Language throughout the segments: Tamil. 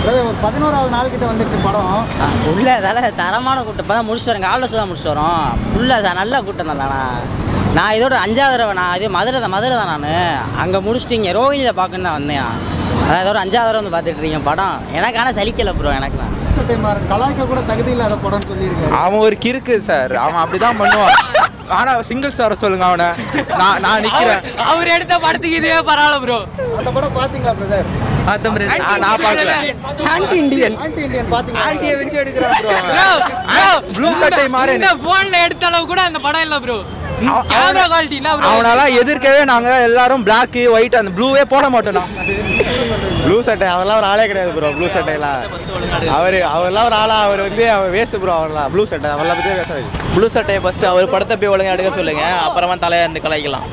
அதாவது ஒரு பதினோராவது நாள் கிட்ட வந்துருச்சு படம் உள்ள தலை தரமான கூட்டம் இப்போ தான் முடிச்சுட்டு வரேன் காலைல தான் முடிச்சுட்டு வரோம் ஃபுல்லாக நல்ல கூட்டம் தான் நான் நான் இதோட அஞ்சாவது தடவை நான் இது மதுரை தான் மதுரை தான் நான் அங்கே முடிச்சுட்டு இங்கே ரோஹினியில் பார்க்கணும் தான் வந்தேன் அதான் இதோட அஞ்சாவது தடவை வந்து பார்த்துட்டு இருக்கீங்க படம் எனக்கு ஆனால் சலிக்கலை ப்ரோ எனக்கு நான் மாறன் கலாய்க்க கூட தகுதி இல்லாத படம்னு சொல்லியிருக்காரு அவன் ஒரு கிறுக்கு சார் அவன் அப்படிதான் பண்ணுவான் ஆனா சிங்கிள்ஸ் வர சொல்லுங்க அவனை நான் நான் நிக்கிறேன் அவர் எடுத்த படத்துக்கு இதுவே பரவாயில்ல ப்ரோ அந்த படம் பாத்தீங்களா பிரதர் நான் நான் பார்க்கல ஆன்டி இண்டியன் ஆன்டி இண்டியன் பாத்தீங்களா ஆண்டியை வச்சு எடுக்கிறான் ப்ரோ ப்ரோ ப்ளூ சட்டை மாறன் இந்த போன்ல எடுத்த அளவு கூட அந்த படம் இல்ல ப்ரோ அவன்- கேமரா குவாலிட்டி என்ன ப்ரோ அவனால எதிர்க்கவே நாங்க எல்லாரும் பிளாக் ஒயிட் அந்த ப்ளூவே போட மாட்டோம் நான். ப்ளூ சட்டை அவர்லாம் ஒரு ஆளே கிடையாது ப்ரோ ப்ளூ சட்டையெல்லாம் அவர் அவர்லாம் ஒரு ஆளா அவர் வந்து அவர் வேஸ்ட் ப்ரோ அவர்லாம் ப்ளூ சட்டை அவர்லாம் பற்றி பேசாது ப்ளூ சட்டையை ஃபஸ்ட்டு அவர் படத்தை போய் ஒழுங்கா எடுக்க சொல்லுங்க அப்புறமா தலையை வந்து கலாய்க்கலாம்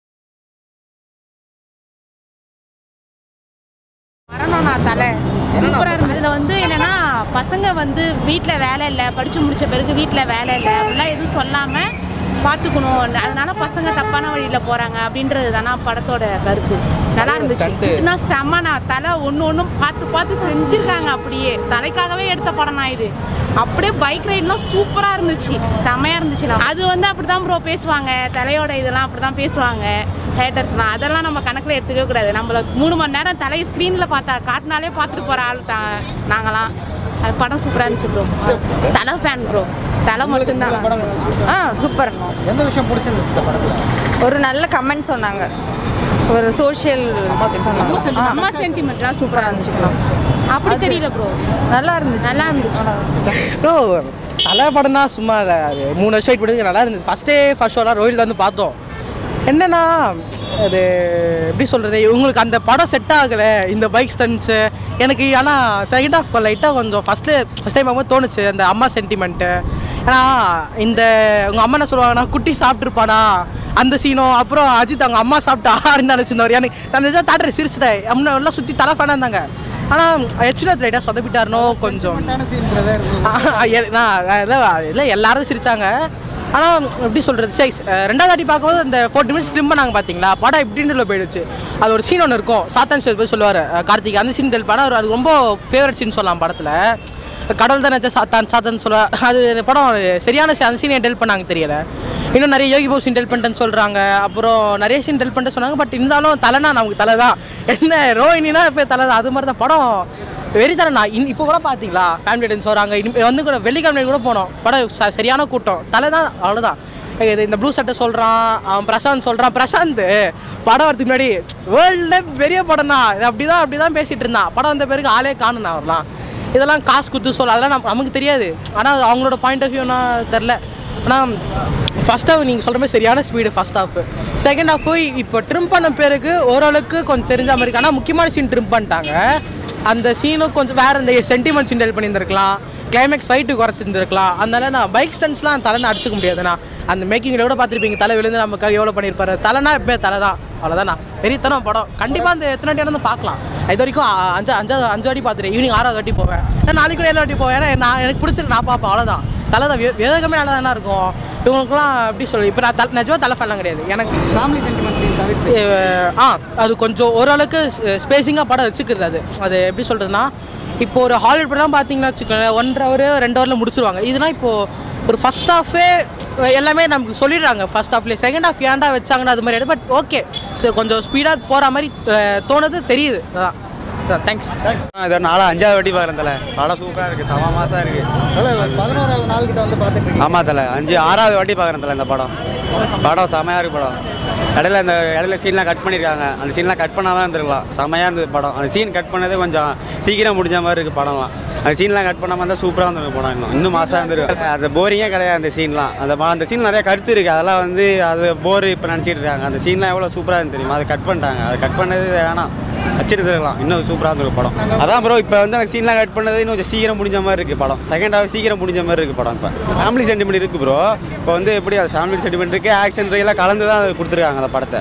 வரணும் நான் தலை சூப்பராக இருந்தது இதில் வந்து என்னன்னா பசங்க வந்து வீட்டில் வேலை இல்லை படித்து முடிச்ச பிறகு வீட்டில் வேலை இல்லை அப்படிலாம் எதுவும் சொல்லாமல் பார்த்துக்கணும் அதனால பசங்க தப்பான வழியில் போகிறாங்க அப்படின்றது தானே படத்தோட கருத்து நல்லா இருந்துச்சு இதுனா செம்ம நான் தலை ஒன்று ஒன்றும் பார்த்து பார்த்து செஞ்சுருக்காங்க அப்படியே தலைக்காகவே எடுத்த படம் தான் இது அப்படியே பைக் ரைட்லாம் சூப்பராக இருந்துச்சு செம்மையாக இருந்துச்சு அது வந்து அப்படி தான் ப்ரோ பேசுவாங்க தலையோட இதெல்லாம் அப்படி தான் பேசுவாங்க ஹேட்டர்ஸ்லாம் அதெல்லாம் நம்ம கணக்கில் எடுத்துக்கவே கூடாது நம்மள மூணு மணி நேரம் தலையை ஸ்க்ரீனில் பார்த்தா காட்டினாலே பார்த்துட்டு போகிற ஆள் தான் நாங்களாம் அது படம் சூப்பராக இருந்துச்சு ப்ரோ தலை ஃபேன் ப்ரோ தலை மட்டும்தான் படம் ஆ சூப்பர் எந்த விஷயம் பிடிச்சிருந்துச்சு இந்த படத்துல ஒரு நல்ல கமெண்ட் சொன்னாங்க ஒரு சோஷியல் சொன்னாங்க ஆ, அம்மா சென்டிமெண்ட்லாம் சூப்பராக இருந்துச்சு அப்படி தெரியல ப்ரோ நல்லா இருந்துச்சு நல்லா இருந்துச்சு ப்ரோ நல்ல படம்னா சும்மா இல்லை அது மூணு வருஷம் வெயிட் பண்ணி நல்லா இருந்தது ஃபஸ்ட்டே ஃபர்ஸ்ட் ஷோலாம் ரோஹில் வந்து பார்த்தோம் என்னன்னா அது எப்படி சொல்கிறது உங்களுக்கு அந்த படம் செட் ஆகலை இந்த பைக் ஸ்டன்ஸு எனக்கு ஆனால் செகண்ட் ஹாஃப் லைட்டாக கொஞ்சம் ஃபஸ்ட்டு ஃபஸ்ட் டைம் பார்க்கும்போது தோணுச்சு அந்த அம்மா சென்டிமெண்ட்டு ஏன்னா இந்த உங்கள் அம்மா என்ன சொல்லுவாங்கன்னா குட்டி சாப்பிட்ருப்பானா அந்த சீனும் அப்புறம் அஜித் அவங்க அம்மா சாப்பிட்டா அப்படின்னு நினச்சிருந்தவர் எனக்கு நான் நிஜம் தாட்டரை சிரிச்சிட்டேன் அம்மா எல்லாம் சுற்றி தலை ஃபேனாக இருந்தாங்க ஆனால் ஹெச்னத் லைட்டாக சொதப்பிட்டாருனோ கொஞ்சம் சீன் பிரதர் ஆ, எ- நான் அதான் இல்லை எல்லாரும் சிரிச்சாங்க ஆனால் எப்படி சொல்கிறது சரி அஹ், ரெண்டாவது வாட்டி பார்க்கும்போது அந்த ஃபோர்ட்டி மினிட்ஸ் ட்ரிம் பண்ணாங்க பார்த்தீங்களா படம் எப்படின்னு போயிடுச்சு அது ஒரு சீன் ஒன்று இருக்கும் சாத்தான் ஸ்டேல் போய் சொல்லுவார் கார்த்திக் அந்த சீன் டெல் பண்ணால் அது ரொம்ப ஃபேவரட் சீன் சொல்லலாம் படத்தில் கடவுள் தான் நினச்சா சாத்தான் சாத்தான் சொல்ல அது இந்த படம் சரியான scene. அந்த சீன் டெல் பண்ணாங்க தெரியல இன்னும் நிறைய யோகி பாபு சீன் டெல் பண்ணிட்டேன்னு சொல்கிறாங்க அப்புறம் நிறைய சீன் டெல் பண்ணிட்டு சொன்னாங்க பட் இருந்தாலும் தலைனா நமக்கு தலை தான் என்ன ரோஹினினா இப்போ தலை தான் அது மாதிரி தான் படம் வெறித்தனம் நான் இன் இப்போ கூட பார்த்தீங்களா ஃபேமிலி டென்ஸ் வராங்க இனிமே வந்து கூட வெள்ளிக்கிழமை கூட போனோம் படம் ச- சரியான கூட்டம் தலை தான் அவ்வளோதான் இது இந்த ப்ளூ சட்டை சொல்கிறான் அவன் பிரசாந்த் சொல்கிறான் பிரசாந்த் படம் வரதுக்கு முன்னாடி வேர்ல்டில் பெரிய படம்னா அப்படி தான் அப்படி தான் பேசிகிட்டு இருந்தான் படம் வந்த பிறகு ஆளே காணுண்ணா அவர்லாம் இதெல்லாம் காசு கொடுத்து சொல்ல அதெல்லாம் நம்ம நமக்கு தெரியாது ஆனால் அது அவங்களோட பாயிண்ட் ஆஃப் வியூனா தெரில ஆனால் ஃபஸ்ட் ஹாஃப் நீங்கள் சொல்கிற மாதிரி சரியான speed first half second half இப்போ ட்ரிம் பண்ண பேருக்கு ஓரளவுக்கு கொஞ்சம் தெரிஞ்ச மாதிரி இருக்கு ஆனால் முக்கியமான சீன் ட்ரிம் பண்ணிட்டாங்க அந்த சீனும் கொஞ்சம் வேறு இந்த சென்டிமெண்ட் சீன் டெல் பண்ணியிருந்திருக்கலாம் கிளைமேக்ஸ் ஃபைட்டு குறைச்சிருந்துருக்கலாம் அதனால நான் பைக் ஸ்டன்ஸ்லாம் தலைன்னு அடிச்சுக்க முடியாதுண்ணா அந்த மேக்கிங்கில் கூட பார்த்துருப்பீங்க தலை விழுந்து நமக்காக எவ்வளோ பண்ணியிருப்பாரு தலைனா எப்போ தலை தான் அவ்வளோதாண்ணா வெறித்தனம் படம் கண்டிப்பாக அந்த எத்தனை வாட்டி வந்து பார்க்கலாம் இது வரைக்கும் அ- அஞ்சு அஞ்சாவது அஞ்சு வாட்டி பார்த்துட்டேன் ஈவினிங் ஆறாவது வாட்டி போவேன் நான் நாளைக்கு கூட ஏழு வாட்டி போவேன் ஏன்னா நான் எனக்கு பிடிச்சிருக்கு நான் பார்ப்பேன் அவ்வளோதான் தலை தான் வே- வேகமே நல்லா தானே இருக்கும் இவங்களுக்குலாம் எப்படி சொல்லி இப்போ நான் தலை நிஜமாக தலை ஃபேன்லாம் கிடையாது எனக்கு ஃபேமிலி சென்டிமெண்ட் சீன் தவிர்த்து அஹ் ஆ அது கொஞ்சம் ஓரளவுக்கு ஸ்பேஸிங்காக படம் வச்சுக்கிறது அது அது எப்படி சொல்கிறதுனா இப்போ ஒரு ஹாலிவுட் படம் பார்த்தீங்கன்னா வச்சுக்கோங்களேன் ஒன்றரை ஹவர் ரெண்டு ஹவரில் முடிச்சிருவாங்க இதுனா இப்போது ஒரு ஃபஸ்ட் ஹாஃபே எல்லாமே நமக்கு சொல்லிடுறாங்க ஃபர்ஸ்ட் ஹாஃப்லேயே செகண்ட் ஹாஃப் ஏன்டா வச்சாங்கன்னா அது மாதிரி பட் ஓகே சரி கொஞ்சம் ஸ்பீடாக போகிற மாதிரி அஹ், தோணுது தெரியுது அதான் தேங்க்ஸ் இது ஒரு நாலா அஞ்சாவது வாட்டி பார்க்குறேன் தலை படம் சூப்பராக இருக்குது சம மாசம் இருக்குது அதாவது பதினோராவது நாள் கிட்ட வந்து பார்த்துட்டு இருக்கீங்க ஆமாம் தலை அஞ்சு ஆறாவது வாட்டி பார்க்குறேன் தலை இந்த படம் படம் செமையாக இருக்கு படம் இடையில இந்த இடையில சீன்லாம் கட் பண்ணியிருக்காங்க அந்த சீன்லாம் கட் பண்ணாமல் இருந்திருக்கலாம் செமையாக இருந்தது படம் அந்த சீன் கட் பண்ணதே கொஞ்சம் சீக்கிரம் முடிஞ்ச மாதிரி இருக்குது படம்லாம் அந்த சீன்லாம் கட் பண்ணாமல் இருந்தால் சூப்பராக இருந்திருக்கு படம் இன்னும் இன்னும் மாசாக இருந்திருக்கு அது போரிங்கே கிடையாது அந்த சீன்லாம் அந்த ப- அந்த சீன் நிறைய கருத்து இருக்குது அதெல்லாம் வந்து அது போர் இப்போ நினச்சிட்டு இருக்காங்க அந்த சீன்லாம் எவ்வளோ சூப்பராக இருந்து தெரியுமா அதை கட் பண்ணிட்டாங்க அதை கட் பண்ணது வேணாம் வச்சிருந்துருக்கலாம் இன்னும் சூப்பராக இருந்திருக்கு படம் அதான் ப்ரோ இப்போ வந்து எனக்கு சீன்லாம் கட் பண்ணது இன்னும் கொஞ்சம் சீக்கிரம் முடிஞ்ச மாதிரி இருக்குது படம் செகண்ட் ஹாஃப் சீக்கிரம் முடிஞ்ச மாதிரி இருக்குது படம் இப்போ ஃபேமிலி சென்டிமெண்ட் இருக்குது ப்ரோ இப்போ வந்து எப்படி அது ஃபேமிலி சென்டிமெண்ட் இருக்குது ஆக்ஷன் எல்லாம் கலந்து தான் அது கொடுத்துருக்காங்க அந்த படத்தை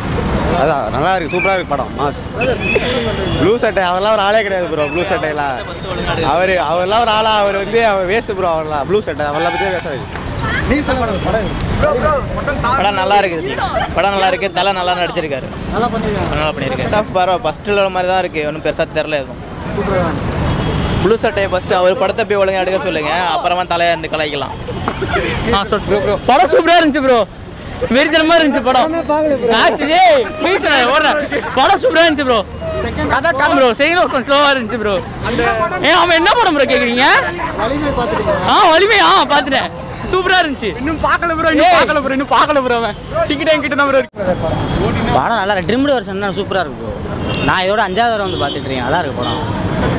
அதான் நல்லா இருக்கு சூப்பராக இருக்கு படம் மாஸ் ப்ளூ சட்டை அவர்லாம் ஒரு ஆளே கிடையாது ப்ரோ ப்ளூ சட்டையெல்லாம் அவர் அவர்லாம் ஒரு ஆளா அவர் வந்து அவர் வேஸ்ட் ப்ரோ அவர்லாம் ப்ளூ சட்டை அவர்லாம் பற்றி பேசாது நீ சொல்லுங்க படம் படம் நல்லா இருக்குது படம் நல்லா இருக்கு தலை நல்லா நடிச்சிருக்காரு நல்லா பண்ணிருக்காங்க நல்லா பண்ணியிருக்காரு பரவாயில்ல ஃபர்ஸ்ட்டில் மாதிரி தான் இருக்குது ஒன்றும் பெருசாக தெரில எதுவும் சூப்பராக ப்ளூ சட்டையை ஃபஸ்ட்டு அவர் படத்தை போய் ஒழுங்கா எடுக்க சொல்லுங்க அப்புறமா தலையை வந்து கலாய்க்கலாம் ஆ சொல் ப்ரோ ப்ரோ படம் சூப்பராக இருந்துச்சு ப்ரோ வெறித்தனமா இருந்துச்சு படம் ஆக்சுவலி ப்ளீஸ் நான் ஓடுறேன் படம் சூப்பராக இருந்துச்சு ப்ரோ அதான் ப்ரோ செய்யணும் கொஞ்சம் ஸ்லோவாக இருந்துச்சு ப்ரோ ஏன் அவன் என்ன படம் ப்ரோ கேட்குறீங்க வலிமை பார்த்துட்டீங்களா ஆ வலிமை ஆ பார்த்துட்டேன் சூப்பராக இருந்துச்சு இன்னும் பார்க்கல ப்ரோ இன்னும் பார்க்கல ப்ரோ இன்னும் பார்க்கல ப்ரோ அவன் டிக்கெட் என்கிட்ட தான் ப்ரோ இருக்கு படம் நல்லா இருக்கு ட்ரிம்டு வருஷன் தான் சூப்பராக இருக்கு bro. நான் இதோட அஞ்சாவது தடவை வந்து பார்த்துட்டு இருக்கேன் நல்லா இருக்கு படம்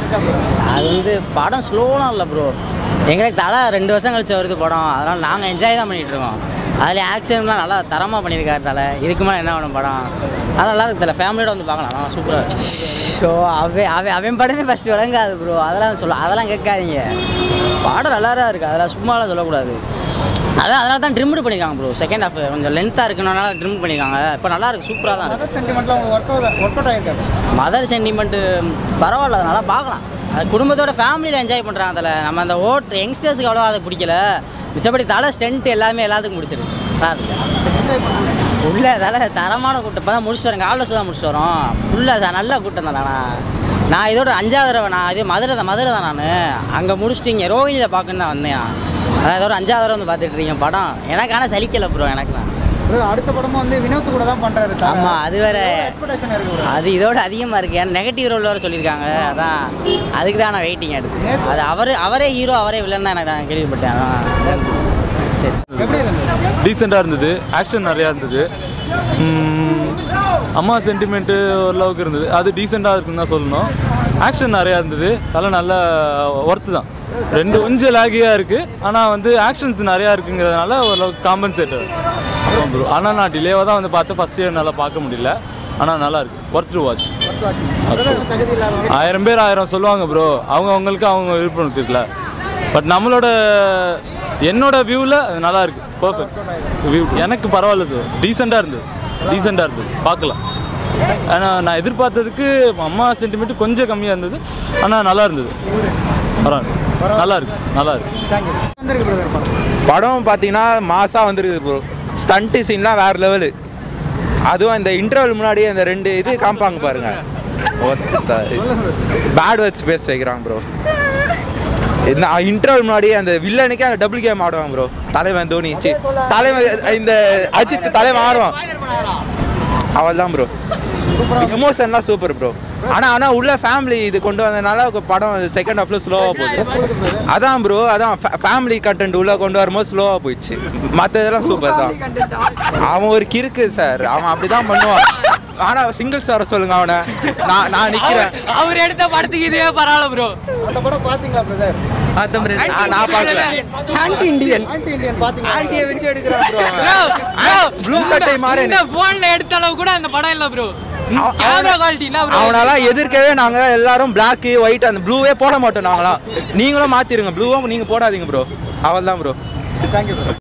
அது வந்து படம் ஸ்லோலாம் இல்லை ப்ரோ எங்களுக்கு தலை ரெண்டு வருஷம் கழிச்சு வருது படம் அதனால் நாங்கள் என்ஜாய் தான் பண்ணிகிட்டு இருக்கோம் அதில் ஆக்ஷன்லாம் நல்லா தரமாக பண்ணியிருக்காரு தலை இதுக்கு மேலே என்ன வேணும் படம் அதெல்லாம் நல்லா இருக்கு தலை ஃபேமிலியோட வந்து பார்க்கலாம் சூப்பராக இருக்கு ஷோ அவன் அவன் அவன் படமே ஃபஸ்ட்டு விளங்காது ப்ரோ அதெல்லாம் சொல்ல அதெல்லாம் கேட்காதீங்க படம் நல்லா தான் இருக்குது அதெல்லாம் சும்மாலாம் சொல்லக்கூடாது அதான் அதனால தான் ட்ரிம்டு பண்ணியிருக்காங்க ப்ரோ செகண்ட் ஹாஃப் கொஞ்சம் லென்த்தாக இருக்கணும்னால ட்ரிம் பண்ணியிருக்காங்க இப்போ நல்லா இருக்கு சூப்பராக தான் இருக்கு மதர் சென்டிமெண்ட்லாம் உங்களுக்கு ஒர்க் அவுட் ஒர்க் அவுட் ஆயிருக்காரு மதர் சென்டிமெண்ட்டு பரவாயில்ல அது நல்லா பார்க்கலாம் அது குடும்பத்தோட ஃபேமிலியில் என்ஜாய் பண்ணுறாங்க அதில் நம்ம அந்த ஓட் யங்ஸ்டர்ஸுக்கு அவ்வளோ அதை பிடிக்கல மிச்சப்படி தலை ஸ்டென்ட் எல்லாமே எல்லாத்துக்கும் பிடிச்சிருக்கு நல்லா இருக்கு உள்ள தலை தரமான கூட்டம் இப்போ தான் முடிச்சுட்டு வரேன் காலைல தான் முடிச்சுட்டு வரோம் ஃபுல்லாக நல்ல கூட்டம் தான் நான் நான் இதோட அஞ்சாவது தடவை நான் இது மதுரை தான் மதுரை தான் நான் அங்கே முடிச்சுட்டு இங்கே ரோஹினியில் பார்க்கணுன்னு தான் வந்தேன் அதான் இதோட அஞ்சாவது தடவை வந்து பார்த்துட்டு இருக்கீங்க படம் எனக்கு ஆனால் சலிக்கலை ப்ரோ எனக்கு நான் அதாவது அடுத்த படமும் வந்து வினோத் கூட தான் பண்றாரு ஆமா, அது வேற. எக்ஸ்பெக்டேஷன் இருக்கு bro. அது இதோட அதிகமாக இருக்குது ஏன்னா நெகட்டிவ் ரோல் வேறு சொல்லியிருக்காங்க அதான் அதுக்கு தான் நான் வெயிட்டிங் எடுத்து அது அவர் அவரே ஹீரோ அவரே வில்லன் தான் எனக்கு நான் கேள்விப்பட்டேன் அதான் சரி எப்படி இருந்தது டீசெண்டாக இருந்தது ஆக்ஷன் நிறையா இருந்தது ம், அம்மா சென்டிமெண்ட்டு ஓரளவுக்கு இருந்தது அது டீசெண்டாக இருக்குன்னு தான் சொல்லணும் ஆக்ஷன் நிறையா இருந்தது அதெல்லாம் நல்ல ஒர்த்து தான் ரெண்டு கொஞ்சம் லாகியாக இருக்குது ஆனால் வந்து ஆக்ஷன்ஸ் நிறையா இருக்குங்கிறதுனால ஓரளவுக்கு காம்பன்சேட் அப்புறம் ப்ரோ ஆனால் நான் டிலேவாக தான் வந்து பார்த்தேன் ஃபஸ்ட் இயர் நல்லா பார்க்க முடியல ஆனால் நல்லா இருக்கு ஒர்த் டு வாட்ச் அதாவது தகுதி இல்லாதவங்க ஆயிரம் பேர் ஆயிரம் சொல்லுவாங்க ப்ரோ அவங்க அவங்களுக்கு அவங்க விருப்பம் இருக்குல்ல பட் நம்மளோட என்னோட வியூவில் நல்லா இருக்கு பர்ஃபெக்ட் வியூ எனக்கு பரவாயில்ல சார் டீசெண்டாக இருந்தது டீசெண்டாக இருந்தது பார்க்கலாம் ஆனால் நான் எதிர்பார்த்ததுக்கு அம்மா சென்டிமெண்ட் கொஞ்சம் கம்மியாக இருந்தது ஆனால் நல்லா இருந்தது பரவாயில்ல நல்லா இருக்கு நல்லா இருக்கு தேங்க்யூ வந்திருக்கு பிரதர் படம் படம் பார்த்தீங்கன்னா மாசாக வந்துருக்குது ப்ரோ ஸ்டண்ட்டு சீன்லாம் வேறு லெவலு அதுவும் இந்த இன்டர்வல் முன்னாடியே இந்த ரெண்டு இது காமிப்பாங்க பாருங்க பேட் வேர்ட்ஸ் பேச வைக்கிறாங்க ப்ரோ என்ன இன்டர்வல் முன்னாடி அந்த வில்லனுக்கே அந்த டபுள் கேம் ஆடுவாங்க ப்ரோ தலைவன் தோனி சி தலைவன் இந்த அஜித் தலைவன் ஆடுவான் அவள் தான் ப்ரோ எமோஷன்லாம் சூப்பர் ப்ரோ ஆனால் ஆனால் உள்ள ஃபேமிலி இது கொண்டு வந்ததுனால படம் செகண்ட் ஹாஃப்ல ஸ்லோவாக போகுது அதான் ப்ரோ அதான் ஃபேமிலி கண்டென்ட் உள்ள கொண்டு வரும்போது ஸ்லோவாக போயிடுச்சு மற்ற இதெல்லாம் சூப்பர் தான் அவன் ஒரு கிறுக்கு சார் அவன் அப்படி தான் பண்ணுவான் ஆனால் சிங்கிள்ஸ் வர சொல்லுங்க அவனை நான் நான் நிற்கிறேன் அவர் எடுத்த படத்துக்கு இதுவே பரவாயில்ல ப்ரோ அந்த படம் பாத்தீங்களா பிரதர் நான் நான் பார்க்கல ஆன்டி இண்டியன் ஆன்டி இந்தியன் பாத்தீங்களா ஆண்டியை வச்சு எடுக்கிறான் ப்ரோ ப்ரோ ப்ளூ சட்டை மாதிரி இந்த போன்ல எடுத்த அளவு கூட அந்த படம் இல்ல ப்ரோ அவ- கேமரா அவன- குவாலிட்டி என்ன ப்ரோ அவனெல்லாம் எதிர்க்கவே நாங்கள் எல்லாரும் Black ஒயிட் அந்த ப்ளூவே போட மாட்டோம் நாங்களாம் நீங்களும் மாற்றிருங்க ப்ளூவும் நீங்கள் போடாதீங்க ப்ரோ அவள் தான் ப்ரோ தேங்க்யூ ப்ரோ